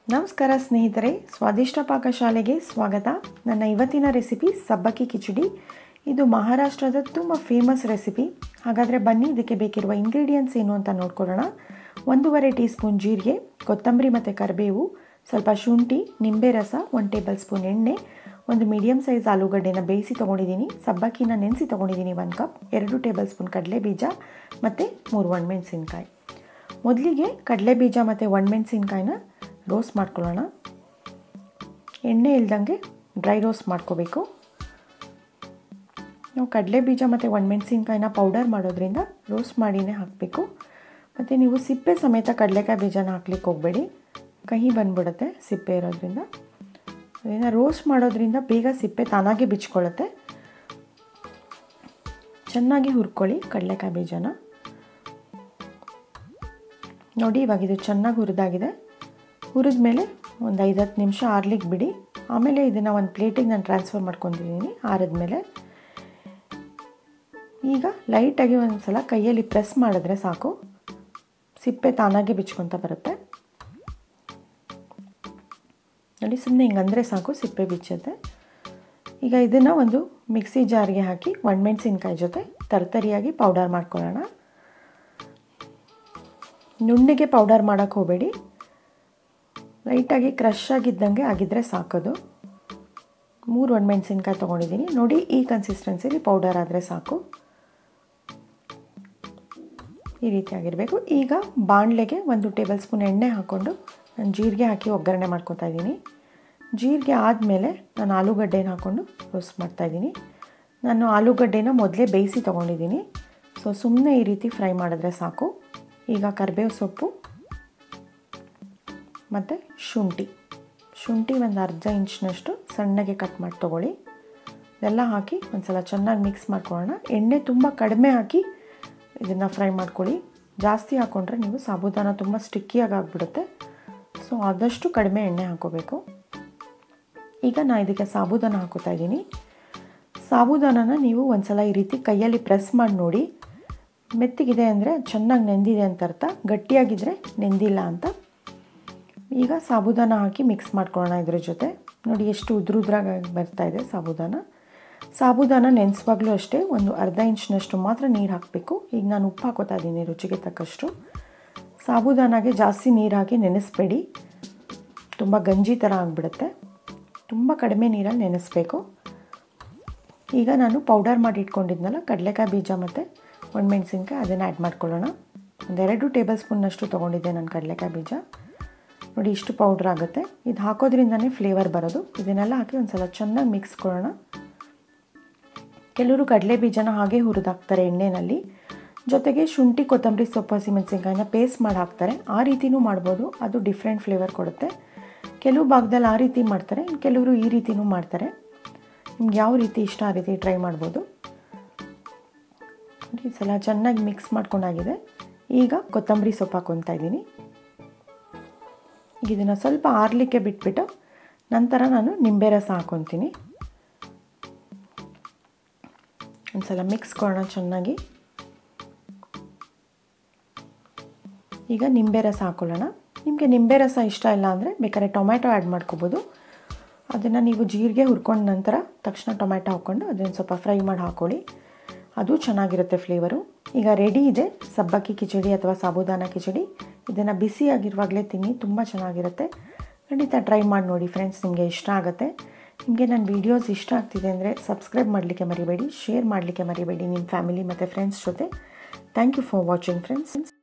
ನಮಸ್ಕಾರ ಸ್ನೇಹಿತರೆ ಸ್ವಾದಿಷ್ಟ ಪಾಕಶಾಲೆಗೆ ಸ್ವಾಗತ ನನ್ನ ಇವತ್ತಿನ ರೆಸಿಪಿ ಸಬ್ಬಕ್ಕಿ ಕಿಚಡಿ ಇದು ಮಹಾರಾಷ್ಟ್ರದ ತುಂಬ ಫೇಮಸ್ ರೆಸಿಪಿ ಹಾಗಾದರೆ ಬನ್ನಿ ಇದಕ್ಕೆ ಬೇಕಿರುವ ಇಂಗ್ರೀಡಿಯೆಂಟ್ಸ್ ಏನು ಅಂತ ನೋಡ್ಕೊಳ್ಳೋಣ ಒಂದೂವರೆ ಟೀ ಸ್ಪೂನ್ ಜೀರಿಗೆ ಕೊತ್ತಂಬರಿ ಮತ್ತು ಕರಿಬೇವು ಸ್ವಲ್ಪ ಶುಂಠಿ ನಿಂಬೆ ರಸ ಒಂದು ಟೇಬಲ್ ಸ್ಪೂನ್ ಎಣ್ಣೆ ಒಂದು ಮೀಡಿಯಮ್ ಸೈಜ್ ಆಲೂಗಡ್ಡೆನ ಬೇಯಿಸಿ ತೊಗೊಂಡಿದ್ದೀನಿ ಸಬ್ಬಕ್ಕಿನ ನೆನೆಸಿ ತೊಗೊಂಡಿದ್ದೀನಿ ಒಂದು ಕಪ್ ಎರಡು ಟೇಬಲ್ ಸ್ಪೂನ್ ಕಡಲೆ ಬೀಜ ಮತ್ತು ಮೂರು ಒಣಮೆಣಸಿನ್ಕಾಯಿ ಮೊದಲಿಗೆ ಕಡಲೆ ಬೀಜ ಮತ್ತು ಒಣಮೆಣಸಿನ್ಕಾಯಿನ ರೋಸ್ಟ್ ಮಾಡ್ಕೊಳ್ಳೋಣ ಎಣ್ಣೆ ಇಲ್ದಂಗೆ ಡ್ರೈ ರೋಸ್ಟ್ ಮಾಡ್ಕೋಬೇಕು ನಾವು ಕಡಲೆ ಬೀಜ ಮತ್ತು ಒಣಮೆಣಸಿನ್ಕಾಯಿನ ಪೌಡರ್ ಮಾಡೋದ್ರಿಂದ ರೋಸ್ಟ್ ಮಾಡಿನೇ ಹಾಕಬೇಕು ಮತ್ತು ನೀವು ಸಿಪ್ಪೆ ಸಮೇತ ಕಡಲೆಕಾಯಿ ಬೀಜನ ಹಾಕ್ಲಿಕ್ಕೆ ಹೋಗಬೇಡಿ ಕಹಿ ಬಂದ್ಬಿಡುತ್ತೆ ಸಿಪ್ಪೆ ಇರೋದ್ರಿಂದ ಅದರಿಂದ ರೋಸ್ಟ್ ಮಾಡೋದ್ರಿಂದ ಬೇಗ ಸಿಪ್ಪೆ ತಾನಾಗೆ ಬಿಚ್ಕೊಳ್ಳುತ್ತೆ ಚೆನ್ನಾಗಿ ಹುರ್ಕೊಳ್ಳಿ ಕಡಲೆಕಾಯಿ ಬೀಜನ ನೋಡಿ ಇವಾಗ ಇದು ಚೆನ್ನಾಗಿ ಹುರಿದಾಗಿದೆ ಹುರಿದ ಮೇಲೆ ಒಂದು ಐದು ಹತ್ತು ನಿಮಿಷ ಆರ್ಲಿಕ್ಕೆ ಬಿಡಿ ಆಮೇಲೆ ಇದನ್ನು ಒಂದು ಪ್ಲೇಟಿಗೆ ನಾನು ಟ್ರಾನ್ಸ್ಫರ್ ಮಾಡ್ಕೊತಿದ್ದೀನಿ ಆರಿದ್ಮೇಲೆ ಈಗ ಲೈಟಾಗಿ ಒಂದು ಸಲ ಕೈಯಲ್ಲಿ ಪ್ರೆಸ್ ಮಾಡಿದ್ರೆ ಸಾಕು ಸಿಪ್ಪೆ ತಾನಾಗೆ ಬಿಚ್ಕೊತ ಬರುತ್ತೆ ನೋಡಿ ಸುಮ್ಮನೆ ಹಿಂಗಂದರೆ ಸಾಕು ಸಿಪ್ಪೆ ಬಿಚ್ಚುತ್ತೆ ಈಗ ಇದನ್ನು ಒಂದು ಮಿಕ್ಸಿ ಜಾರ್ಗೆ ಹಾಕಿ ಒಣಮೆಣಸಿನ್ಕಾಯಿ ಜೊತೆ ತರ್ತರಿಯಾಗಿ ಪೌಡರ್ ಮಾಡ್ಕೊಳ್ಳೋಣ ನುಣ್ಣಗೆ ಪೌಡರ್ ಮಾಡೋಕ್ಕೆ ಹೋಗಬೇಡಿ ಲೈಟಾಗಿ ಕ್ರಷ್ ಆಗಿದ್ದಂಗೆ ಆಗಿದ್ದರೆ ಸಾಕೋದು ಮೂರು ಒಣಮೆಣಸಿನ್ಕಾಯಿ ತೊಗೊಂಡಿದ್ದೀನಿ ನೋಡಿ ಈ ಕನ್ಸಿಸ್ಟೆನ್ಸಿಲಿ ಪೌಡರ್ ಆದರೆ ಸಾಕು ಈ ರೀತಿಯಾಗಿರಬೇಕು ಈಗ ಬಾಣಲೆಗೆ ಒಂದು ಟೇಬಲ್ ಸ್ಪೂನ್ ಎಣ್ಣೆ ಹಾಕ್ಕೊಂಡು ನಾನು ಜೀರಿಗೆ ಹಾಕಿ ಒಗ್ಗರಣೆ ಮಾಡ್ಕೊತಾ ಇದ್ದೀನಿ ಜೀರಿಗೆ ಆದಮೇಲೆ ನಾನು ಆಲೂಗಡ್ಡೆನ ಹಾಕ್ಕೊಂಡು ರೋಸ್ಟ್ ಮಾಡ್ತಾಯಿದ್ದೀನಿ ನಾನು ಆಲೂಗಡ್ಡೆನ ಮೊದಲೇ ಬೇಯಿಸಿ ತೊಗೊಂಡಿದ್ದೀನಿ ಸೊ ಸುಮ್ಮನೆ ಈ ರೀತಿ ಫ್ರೈ ಮಾಡಿದ್ರೆ ಸಾಕು ಈಗ ಕರಿಬೇವು ಸೊಪ್ಪು ಮತ್ತು ಶುಂಠಿ ಶುಂಠಿ ಒಂದು ಅರ್ಧ ಇಂಚ್ನಷ್ಟು ಸಣ್ಣಗೆ ಕಟ್ ಮಾಡಿ ತೊಗೊಳ್ಳಿ ಇದೆಲ್ಲ ಹಾಕಿ ಒಂದು ಸಲ ಚೆನ್ನಾಗಿ ಮಿಕ್ಸ್ ಮಾಡ್ಕೊಳ್ಳೋಣ ಎಣ್ಣೆ ತುಂಬ ಕಡಿಮೆ ಹಾಕಿ ಇದನ್ನು ಫ್ರೈ ಮಾಡ್ಕೊಳ್ಳಿ ಜಾಸ್ತಿ ಹಾಕ್ಕೊಂಡ್ರೆ ನೀವು ಸಾಬೂದಾನ ತುಂಬ ಸ್ಟಿಕ್ಕಿಯಾಗಿ ಆಗಿಬಿಡುತ್ತೆ ಸೊ ಆದಷ್ಟು ಕಡಿಮೆ ಎಣ್ಣೆ ಹಾಕೋಬೇಕು ಈಗ ನಾನು ಇದಕ್ಕೆ ಸಾಬೂದಾನ ಹಾಕೋತಾ ಇದ್ದೀನಿ ಸಾಬೂದಾನನ ನೀವು ಒಂದು ಸಲ ಈ ರೀತಿ ಕೈಯಲ್ಲಿ ಪ್ರೆಸ್ ಮಾಡಿ ನೋಡಿ ಮೆತ್ತಿಗಿದೆ ಅಂದರೆ ಚೆನ್ನಾಗಿ ನೆಂದಿದೆ ಅಂತ ಅರ್ಥ ಗಟ್ಟಿಯಾಗಿದ್ದರೆ ನೆಂದಿಲ್ಲ ಅಂತ ಈಗ ಸಾಬೂದಾನ ಹಾಕಿ ಮಿಕ್ಸ್ ಮಾಡ್ಕೊಳ್ಳೋಣ ಇದ್ರ ಜೊತೆ ನೋಡಿ ಎಷ್ಟು ಉದ್ರ ಉದ್ರಾಗಿ ಬರ್ತಾಯಿದೆ ಸಾಬೂದಾನ ಸಾಬೂದಾನ ನೆನೆಸುವಾಗಲೂ ಅಷ್ಟೇ ಒಂದು ಅರ್ಧ ಇಂಚ್ನಷ್ಟು ಮಾತ್ರ ನೀರು ಹಾಕಬೇಕು ಈಗ ನಾನು ಉಪ್ಪು ಹಾಕೋತಾ ಇದ್ದೀನಿ ರುಚಿಗೆ ತಕ್ಕಷ್ಟು ಸಾಬೂದಾನಾಗೆ ಜಾಸ್ತಿ ನೀರು ಹಾಕಿ ನೆನೆಸ್ಬೇಡಿ ತುಂಬ ಗಂಜಿ ಥರ ಆಗಿಬಿಡುತ್ತೆ ತುಂಬ ಕಡಿಮೆ ನೀರಲ್ಲಿ ನೆನೆಸ್ಬೇಕು ಈಗ ನಾನು ಪೌಡರ್ ಮಾಡಿ ಇಟ್ಕೊಂಡಿದ್ನಲ್ಲ ಕಡಲೆಕಾಯಿ ಬೀಜ ಮತ್ತು ಒಣಮೆಣ್ಸಿನ್ಕಾಯಿ ಅದನ್ನು ಆ್ಯಡ್ ಮಾಡ್ಕೊಳ್ಳೋಣ ಒಂದೆರಡು ಟೇಬಲ್ ಸ್ಪೂನ್ನಷ್ಟು ತೊಗೊಂಡಿದ್ದೆ ನಾನು ಕಡಲೆಕಾಯಿ ಬೀಜ ನೋಡಿ ಇಷ್ಟು ಪೌಡ್ರ್ ಆಗುತ್ತೆ ಇದು ಹಾಕೋದ್ರಿಂದನೇ ಫ್ಲೇವರ್ ಬರೋದು ಇದನ್ನೆಲ್ಲ ಹಾಕಿ ಒಂದು ಸಲ ಚೆನ್ನಾಗಿ ಮಿಕ್ಸ್ ಕೊಡೋಣ ಕೆಲವರು ಕಡಲೆ ಬೀಜನ ಹಾಗೆ ಹುರಿದಾಕ್ತಾರೆ ಎಣ್ಣೆಯಲ್ಲಿ ಜೊತೆಗೆ ಶುಂಠಿ ಕೊತ್ತಂಬರಿ ಸೊಪ್ಪು ಹಸಿಮೆಣಸಿನ್ಕಾಯಿನ ಪೇಸ್ಟ್ ಮಾಡಿ ಹಾಕ್ತಾರೆ ಆ ರೀತಿನೂ ಮಾಡ್ಬೋದು ಅದು ಡಿಫ್ರೆಂಟ್ ಫ್ಲೇವರ್ ಕೊಡುತ್ತೆ ಕೆಲವು ಭಾಗದಲ್ಲಿ ಆ ರೀತಿ ಮಾಡ್ತಾರೆ ಕೆಲವರು ಈ ರೀತಿನೂ ಮಾಡ್ತಾರೆ ನಿಮ್ಗೆ ಯಾವ ರೀತಿ ಇಷ್ಟ ಆ ರೀತಿ ಟ್ರೈ ಮಾಡ್ಬೋದು ಈ ಸಲ ಚೆನ್ನಾಗಿ ಮಿಕ್ಸ್ ಮಾಡ್ಕೊಂಡಾಗಿದೆ ಈಗ ಕೊತ್ತಂಬರಿ ಸೊಪ್ಪು ಹಾಕ್ಕೊತಾ ಇದ್ದೀನಿ ಈಗ ಇದನ್ನು ಸ್ವಲ್ಪ ಆರಲಿಕ್ಕೆ ಬಿಟ್ಬಿಟ್ಟು ನಂತರ ನಾನು ನಿಂಬೆ ರಸ ಹಾಕ್ಕೊತೀನಿ ಒಂದು ಸಲ ಮಿಕ್ಸ್ ಕೊಡೋಣ ಚೆನ್ನಾಗಿ ಈಗ ನಿಂಬೆ ರಸ ಹಾಕ್ಕೊಳ್ಳೋಣ ನಿಮಗೆ ನಿಂಬೆ ರಸ ಇಷ್ಟ ಇಲ್ಲ ಅಂದರೆ ಬೇಕಾದ್ರೆ ಟೊಮ್ಯಾಟೊ ಆ್ಯಡ್ ಮಾಡ್ಕೋಬೋದು ಅದನ್ನು ನೀವು ಜೀರಿಗೆ ಹುರ್ಕೊಂಡ ನಂತರ ತಕ್ಷಣ ಟೊಮ್ಯಾಟೊ ಹಾಕ್ಕೊಂಡು ಅದನ್ನು ಸ್ವಲ್ಪ ಫ್ರೈ ಮಾಡಿ ಹಾಕ್ಕೊಳ್ಳಿ ಅದು ಚೆನ್ನಾಗಿರುತ್ತೆ ಫ್ಲೇವರು ಈಗ ರೆಡಿ ಇದೆ ಸಬ್ಬಕ್ಕಿ ಕಿಚಡಿ ಅಥವಾ ಸಾಬೂದಾನ ಕಿಚಡಿ ಇದನ್ನು ಬಿಸಿಯಾಗಿರುವಾಗಲೇ ತಿನ್ನಿ ತುಂಬ ಚೆನ್ನಾಗಿರುತ್ತೆ ಖಂಡಿತ ಟ್ರೈ ಮಾಡಿ ನೋಡಿ ಫ್ರೆಂಡ್ಸ್ ನಿಮಗೆ ಇಷ್ಟ ಆಗುತ್ತೆ ನಿಮಗೆ ನನ್ನ ವೀಡಿಯೋಸ್ ಇಷ್ಟ ಆಗ್ತಿದೆ ಅಂದರೆ ಸಬ್ಸ್ಕ್ರೈಬ್ ಮಾಡಲಿಕ್ಕೆ ಮರಿಬೇಡಿ ಶೇರ್ ಮಾಡಲಿಕ್ಕೆ ಮರಿಬೇಡಿ ನಿಮ್ಮ ಫ್ಯಾಮಿಲಿ ಮತ್ತು ಫ್ರೆಂಡ್ಸ್ ಜೊತೆ thank you for watching friends